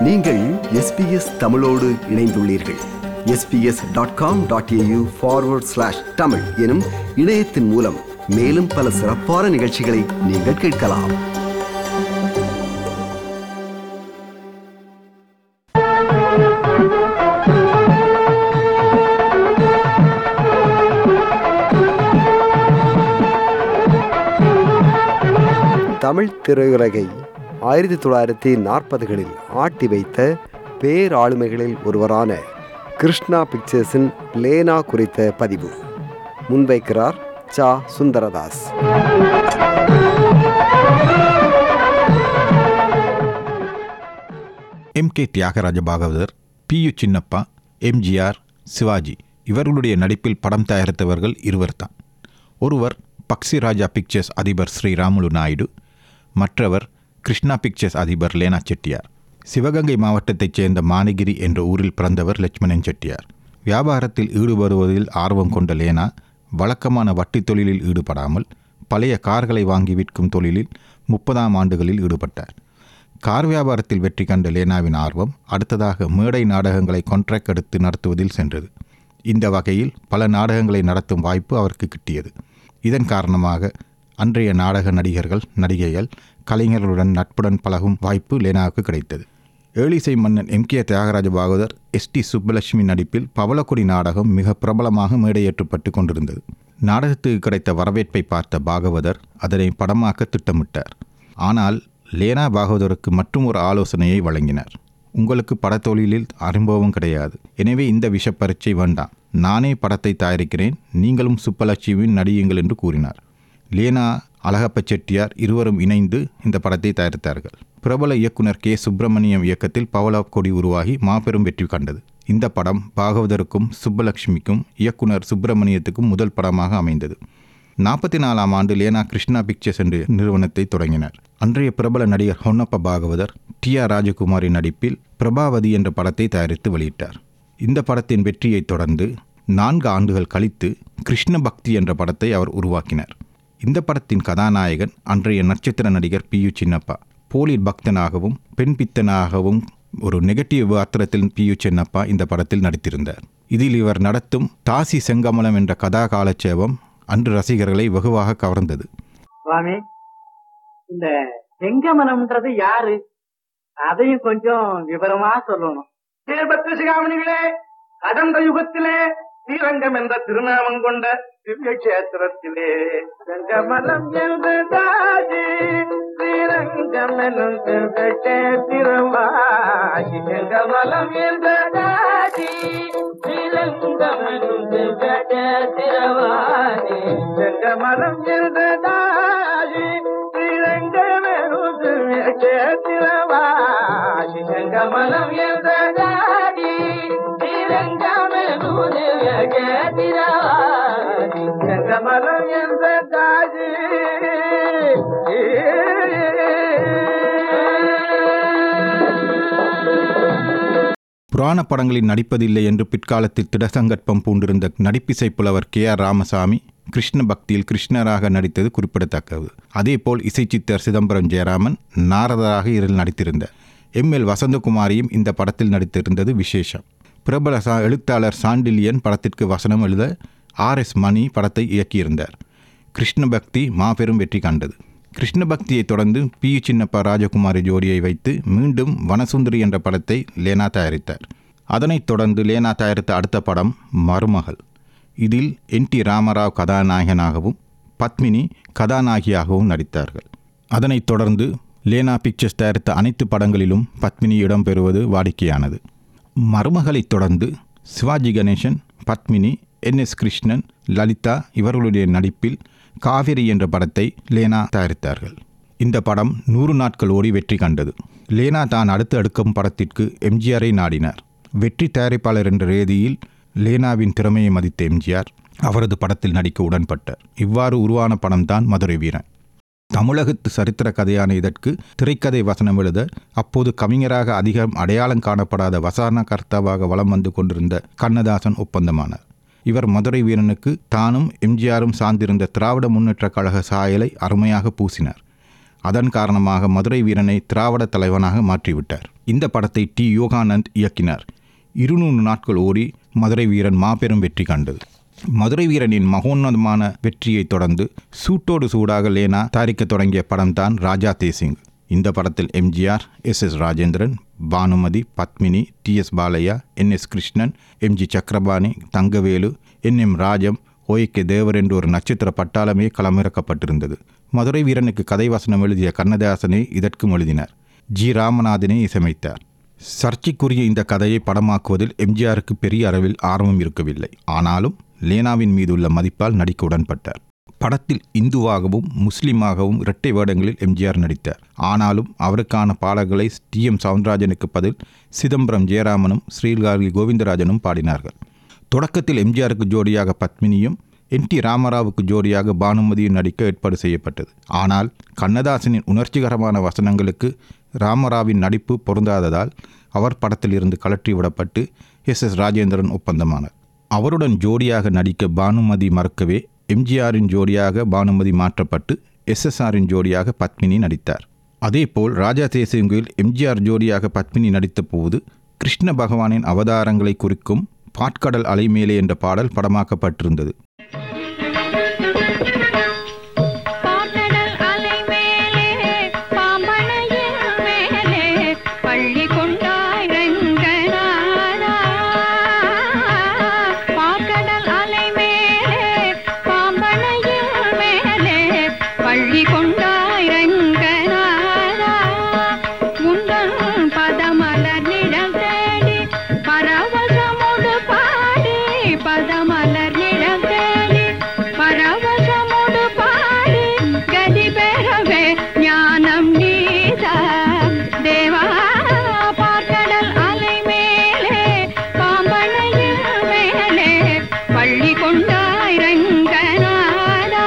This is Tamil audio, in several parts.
நீங்கள் எஸ்பிஎஸ் தமிழோடு இணைந்துள்ளீர்கள் SBS dot com dot AU forward slash Tamil எனும் இணையத்தின் மூலம் மேலும் பல சிறப்பான நிகழ்ச்சிகளை நீங்கள் கேட்கலாம் தமிழ் திரையுலகை ஆயிரத்தி தொள்ளாயிரத்தி நாற்பதுகளில் ஆட்டி வைத்த பேராளுமைகளில் ஒருவரான கிருஷ்ணா பிக்சர்ஸின் லேனா குறித்த பதிவு முன்வைக்கிறார் சா Sundaradas M K Thyagaraja Bhagavathar P U Chinnappa MGR Sivaji இவர்களுடைய நடிப்பில் படம் தயாரித்தவர்கள் இருவர்தான் ஒருவர் பக்சி ராஜா பிக்சர்ஸ் அதிபர் ஸ்ரீ ராமுலு நாயுடு மற்றவர் கிருஷ்ணா பிக்சர்ஸ் அதிபர் லேனா செட்டியார் சிவகங்கை மாவட்டத்தைச் சேர்ந்த மானகிரி என்ற ஊரில் பிறந்தவர் லட்சுமணன் செட்டியார் வியாபாரத்தில் ஈடுபடுவதில் ஆர்வம் கொண்ட லேனா வழக்கமான வட்டித் தொழிலில் ஈடுபடாமல் பழைய கார்களை வாங்கி விற்கும் தொழிலில் முப்பதாம் ஆண்டுகளில் ஈடுபட்டார் கார் வியாபாரத்தில் வெற்றி கண்ட லேனாவின் ஆர்வம் அடுத்ததாக மேடை நாடகங்களை கான்ட்ராக்ட் எடுத்து நடத்துவதில் சென்றது இந்த வகையில் பல நாடகங்களை நடத்தும் வாய்ப்பு அவருக்கு கிட்டியது இதன் காரணமாக அன்றைய நாடக நடிகர்கள் நடிகைகள் கலைஞர்களுடன் நட்புடன் பழகும் வாய்ப்பு லேனாவுக்கு கிடைத்தது ஏழிசை மன்னன் M K Thyagaraja Bhagavathar S D Subbulakshmi நடிப்பில் பவளக்கொடி நாடகம் மிக பிரபலமாக மேடையேற்றப்பட்டு கொண்டிருந்தது நாடகத்துக்கு கிடைத்த வரவேற்பை பார்த்த பாகவதர் அதனை படமாக்க திட்டமிட்டார் ஆனால் லேனா பாகவதருக்கு மற்றும் ஒரு ஆலோசனையை வழங்கினார் உங்களுக்கு படத்தொழிலில் அனுபவம் கிடையாது எனவே இந்த விஷ பரீட்சை வேண்டாம் நானே படத்தை தயாரிக்கிறேன் நீங்களும் சுப்பலட்சுமியின் நடியுங்கள் என்று கூறினார் லேனா அழகப்ப செட்டியார் இருவரும் இணைந்து இந்த படத்தை தயாரித்தார்கள் பிரபல இயக்குனர் கே சுப்பிரமணியம் இயக்கத்தில் பவள கொடி உருவாகி மாபெரும் வெற்றி கண்டது இந்த படம் பாகவதருக்கும் சுப்பலட்சுமிக்கும் இயக்குனர் சுப்பிரமணியத்துக்கும் முதல் படமாக அமைந்தது நாற்பத்தி நாலாம் ஆண்டு லேனா கிருஷ்ணா பிக்சர்ஸ் என்ற நிறுவனத்தை தொடங்கினார் அன்றைய பிரபல நடிகர் ஹொன்னப்ப பாகவதர் டி ஆர் ராஜகுமாரின் நடிப்பில் பிரபாவதி என்ற படத்தை தயாரித்து வெளியிட்டார் இந்த படத்தின் வெற்றியைத் தொடர்ந்து நான்கு ஆண்டுகள் கழித்து கிருஷ்ண பக்தி என்ற படத்தை அவர் உருவாக்கினார் இந்த படத்தின் கதாநாயகன் அன்றைய நட்சத்திர நடிகர் பி யு சின்னப்பா போலீர் பக்தனாகவும் பெண் பித்தனாகவும் ஒரு நெகட்டிவ் பாத்திரத்தில் பி யு சின்னப்பா இந்த படத்தில் நடித்திருந்தார் இதில் இவர் நடத்தும் தாசி செங்கமலம் என்ற கதா காலட்சேபம் அன்று ரசிகர்களை வெகுவாக கவர்ந்தது சுவாமி இந்த செங்கமனம்ன்றது யாரு அதையும் கொஞ்சம் விவரமா சொல்லணும் தேர்பத்து சிகாமணிகளே கடந்த யுகத்திலே ஸ்ரீரங்கம் என்ற திருநாமம் கொண்ட திவ்ய கஷேத்திரத்திலே செங்கமலம் எழுதாஜி ஸ்ரீரங்கம் எனும் திவ்ய கஷேத்திரமாகி செங்கமலம் எழுதாஜி ஸ்ரீரங்கம் எனும் திவ்ய கஷேத்திரமாகி செங்கமலம் எழுதாஜி ஸ்ரீரங்கம் எனும் திவ்ய கஷேத்திரமாகி செங்கமலம் எழுதாஜி ஸ்ரீரங்கம் எனும் திவ்ய கஷேத்திரமாகி செங்கமலம் எழுதாஜி புராண படங்களில் நடிப்பதில்லை என்று பிற்காலத்தில் திடசங்கற்பம் பூண்டிருந்த நடிப்பிசை புலவர் கே ஆர் ராமசாமி கிருஷ்ண பக்தியில் கிருஷ்ணராக நடித்தது குறிப்பிடத்தக்கது அதேபோல் இசைச்சித்தர் சிதம்பரம் ஜெயராமன் நாரதராக இதில் நடித்திருந்தார் எம் எல் வசந்தகுமாரியும் இந்த படத்தில் நடித்திருந்தது விசேஷம் பிரபல சா எழுத்தாளர் சாண்டிலியன் படத்திற்கு வசனம் எழுத ஆர் எஸ் மணி படத்தை இயக்கியிருந்தார் கிருஷ்ண பக்தி மாபெரும் வெற்றி கண்டது கிருஷ்ண பக்தியை தொடர்ந்து பி யு சின்னப்பா ராஜகுமாரி ஜோடியை வைத்து மீண்டும் வனசுந்தரி என்ற படத்தை லேனா தயாரித்தார் அதனைத் தொடர்ந்து லேனா தயாரித்த அடுத்த படம் மருமகள் இதில் என் டி ராமராவ் கதாநாயகனாகவும் பத்மினி கதாநாயகியாகவும் நடித்தார்கள் அதனைத் தொடர்ந்து லேனா பிக்சர்ஸ் தயாரித்த அனைத்து படங்களிலும் பத்மினி இடம்பெறுவது வாடிக்கையானது மருமகளைத் தொடர்ந்து சிவாஜி கணேசன் பத்மினி என் எஸ் கிருஷ்ணன் லலிதா இவர்களுடைய நடிப்பில் காவிரி என்ற படத்தை லேனா தயாரித்தார்கள் இந்த படம் நூறு நாட்கள் ஓடி வெற்றி கண்டது லேனா தான் அடுத்து எடுக்கும் படத்திற்கு எம்ஜிஆரை நாடினார் வெற்றி தயாரிப்பாளர் என்ற ரீதியில் லேனாவின் திறமையை மதித்த எம்ஜிஆர் அவரது படத்தில் நடிக்க உடன்பட்டார் இவ்வாறு உருவான படம்தான் மதுரை வீரன் தமிழகத்து சரித்திர கதையான இதற்கு திரைக்கதை வசனம் எழுத அப்போது கவிஞராக அதிகம் அடையாளம் காணப்படாத வசாரண கர்த்தாவாக வலம் வந்து கொண்டிருந்த கண்ணதாசன் ஒப்பந்தமானார் இவர் மதுரை வீரனுக்கு தானும் எம்ஜிஆரும் சார்ந்திருந்த திராவிட முன்னேற்றக் கழக சாயலை அருமையாக பூசினார் அதன் காரணமாக மதுரை வீரனை திராவிட தலைவனாக மாற்றிவிட்டார் இந்த படத்தை டி யோகானந்த் இயக்கினார் இருநூறு நாட்கள் ஓடி மதுரை வீரன் மாபெரும் வெற்றி கண்டது மதுரை வீரனின் மகோன்னதமான வெற்றியைத் தொடர்ந்து சூட்டோடு சூடாக லேனா தயாரிக்கத் தொடங்கிய படம்தான் ராஜா தேசிங் இந்த படத்தில் MGR S S Rajendran Bhanumathi Padmini T S Balaiah N S Krishnan M G Chakrapani Thangavelu N M Rajam ஓய்கே தேவர் என்று ஒரு நட்சத்திர பட்டாளமே களமிறக்கப்பட்டிருந்தது மதுரை வீரனுக்கு கதை வசனம் எழுதிய கண்ணதாசனை இதற்கும் எழுதினார் ஜி ராமநாதனை இசையமைத்தார் சர்ச்சைக்குரிய இந்த கதையை படமாக்குவதில் எம்ஜிஆருக்கு பெரிய அளவில் ஆர்வம் இருக்கவில்லை ஆனாலும் லேனாவின் மீதுள்ள மதிப்பால் நடிக்க உடன்பட்டார் படத்தில் இந்துவாகவும் முஸ்லிமாகவும் இரட்டை வேடங்களில் எம்ஜிஆர் நடித்தார் ஆனாலும் அவருக்கான பாடல்களை டி எம் சவுந்தரராஜனுக்கு பதில் சிதம்பரம் ஜெயராமனும் ஸ்ரீகாரி கோவிந்தராஜனும் பாடினார்கள் தொடக்கத்தில் எம்ஜிஆருக்கு ஜோடியாக பத்மினியும் என் டி ராமராவுக்கு ஜோடியாக பானுமதியும் நடிக்க ஏற்பாடு செய்யப்பட்டது ஆனால் கண்ணதாசனின் உணர்ச்சிகரமான வசனங்களுக்கு ராமராவின் நடிப்பு பொருந்தாததால் அவர் படத்தில் இருந்து கலற்றி விடப்பட்டு எஸ் எஸ் ராஜேந்திரன் ஒப்பந்தமானார் அவருடன் ஜோடியாக நடிக்க பானுமதி மறக்கவே எம்ஜிஆரின் ஜோடியாக பானுமதி மாற்றப்பட்டு எஸ்எஸ்ஆரின் ஜோடியாக பத்மினி நடித்தார் அதேபோல் ராஜா தேசியங்குயில் எம்ஜிஆர் ஜோடியாக பத்மினி நடித்த போது கிருஷ்ண பகவானின் அவதாரங்களை குறிக்கும் பாட்கடல் அலைமேலே என்ற பாடல் படமாக்கப்பட்டிருந்தது பாக்கடல் அலை மேலே பாம்பனையின் மேலே பள்ளி கொண்டாய் ரங்கநாதா பாக்கடல் அலை மேலே பாம்பனையின் மேலே பள்ளி கொண்டாய் ரங்கநாதா உந்தன் பதமலர் நிழல் தேடி பரவசமுடு பாடி பதமலர் நிழல் தேடி பரவசமுடு பாடி கதி பெறவே ஞானம் நீதா தேவா பார்க்கடல் அலை மேலே பாம்பனையில் மேலே பள்ளி கொண்டாய் ரங்கநாதா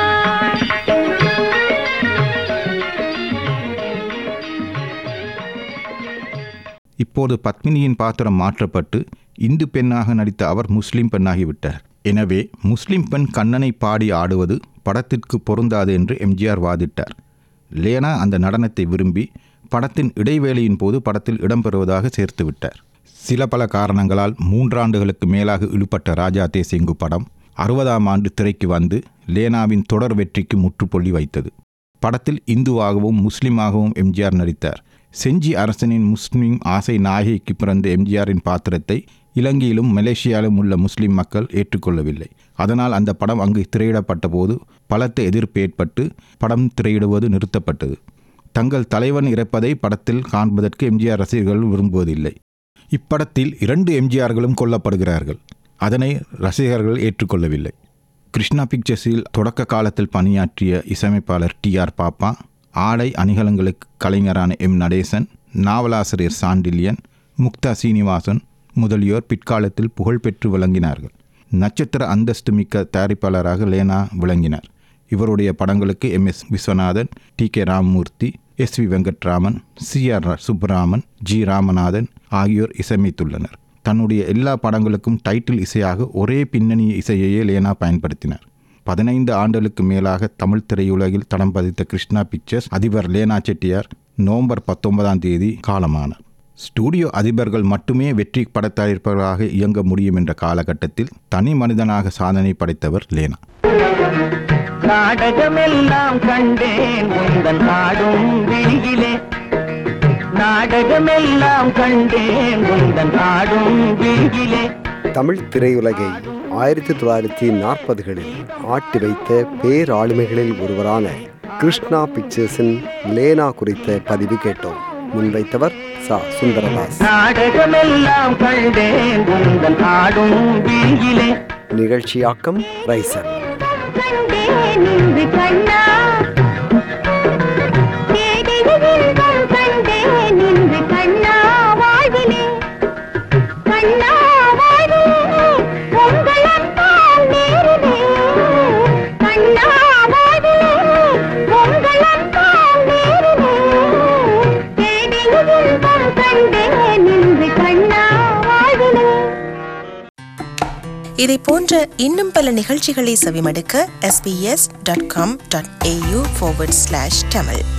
இப்போது பத்மினியின் பாத்திரம் மாற்றப்பட்டு இந்து பெண்ணாக நடித்த அவர் முஸ்லிம் பெண்ணாகிவிட்டார் எனவே முஸ்லிம் பெண் கண்ணனை பாடி ஆடுவது படத்திற்கு பொருந்தாது என்று எம்ஜிஆர் வாதிட்டார் லேனா அந்த நடனத்தை விரும்பி படத்தின் இடைவேளையின் போது படத்தில் இடம்பெறுவதாக சேர்த்து விட்டார் சில பல காரணங்களால் மூன்றாண்டுகளுக்கு மேலாக இழுபட்ட ராஜா தேசிங்கு படம் அறுபதாம் ஆண்டு திரைக்கு வந்து லேனாவின் தொடர் வெற்றிக்கு முற்றுப்புள்ளி வைத்தது படத்தில் இந்துவாகவும் முஸ்லிமாகவும் எம்ஜிஆர் நடித்தார் செஞ்சி அரசனின் முஸ்லிம் ஆசை நாயகிக்கு பிறந்த எம்ஜிஆரின் பாத்திரத்தை இலங்கையிலும் மலேசியாவிலும் உள்ள முஸ்லிம் மக்கள் ஏற்றுக்கொள்ளவில்லை அதனால் அந்த படம் அங்கு திரையிடப்பட்ட போது பலத்த எதிர்ப்பு ஏற்பட்டு படம் திரையிடுவது நிறுத்தப்பட்டது தங்கள் தலைவன் இறப்பதை படத்தில் காண்பதற்கு எம்ஜிஆர் ரசிகர்கள் விரும்புவதில்லை இப்படத்தில் இரண்டு எம்ஜிஆர்களும் கொல்லப்படுகிறார்கள் அதனை ரசிகர்கள் ஏற்றுக்கொள்ளவில்லை கிருஷ்ணா பிக்சர்ஸில் தொடக்க காலத்தில் பணியாற்றிய இசையமைப்பாளர் டி ஆர் பாப்பா ஆடை அணிகலங்களுக்கு கலைஞரான எம் நடேசன் நாவலாசிரியர் சாண்டில்யன் முக்தா சீனிவாசன் முதலியோர் பிற்காலத்தில் புகழ்பெற்று விளங்கினார்கள் நட்சத்திர அந்தஸ்து மிக்க தயாரிப்பாளராக லேனா விளங்கினார் இவருடைய படங்களுக்கு M S Viswanathan T K Ramamoorthy S V Venkatraman C R Subbaraman G Ramanathan ஆகியோர் இசையமைத்துள்ளனர் தன்னுடைய எல்லா படங்களுக்கும் டைட்டில் இசையாக ஒரே பின்னணி இசையையே லேனா பயன்படுத்தினார் பதினைந்து ஆண்டுகளுக்கு மேலாக தமிழ் திரையுலகில் தடம் பதித்த கிருஷ்ணா பிக்சர்ஸ் அதிபர் லேனா செட்டியார் நவம்பர் பத்தொன்பதாம் தேதி காலமானார் ஸ்டூடியோ அதிபர்கள் மட்டுமே வெற்றி படத்தயாரிப்பாளராக இயங்க முடியும் என்ற காலகட்டத்தில் தனி மனிதனாக சாதனை படைத்தவர் லேனா நாடகமெல்லாம் கண்டேன் உந்தன் ஆடும் விழியிலே நாடகமெல்லாம் கண்டேன் உந்தன் ஆடும் விழியிலே தமிழ் திரையுலகை ஆயிரத்தி தொள்ளாயிரத்தி நாற்பதுகளில் ஆட்டி வைத்த பேராளுமைகளில் ஒருவரான கிருஷ்ணா பிக்சர்ஸின் லேனா குறித்த பதிவு கேட்டோம் முன்வைத்தவர் சா சுந்தரதாஸ் நாடகமெல்லாம் கண்டேன் உந்தன் ஆடும் விழியிலே நிகழ்ச்சியாக்கம் ரைசர் கண்டேன் இன்று கண்ணா தேடிய இன்பம் கண்டேன் இன்று கண்ணா வாழ்விலே கண்ணா வாழ்விலே உங்கள் அன்பால் நேரிலே கண்ணா வாழ்விலே உங்கள் அன்பால் நேரிலே தேடிய இன்பம் கண்டேன் இன்று கண்ணா வாழ்விலே இதை போன்ற இன்னும் பல நிகழ்ச்சிகளை செவிமடுக்க sbs.com.au forward slash tamil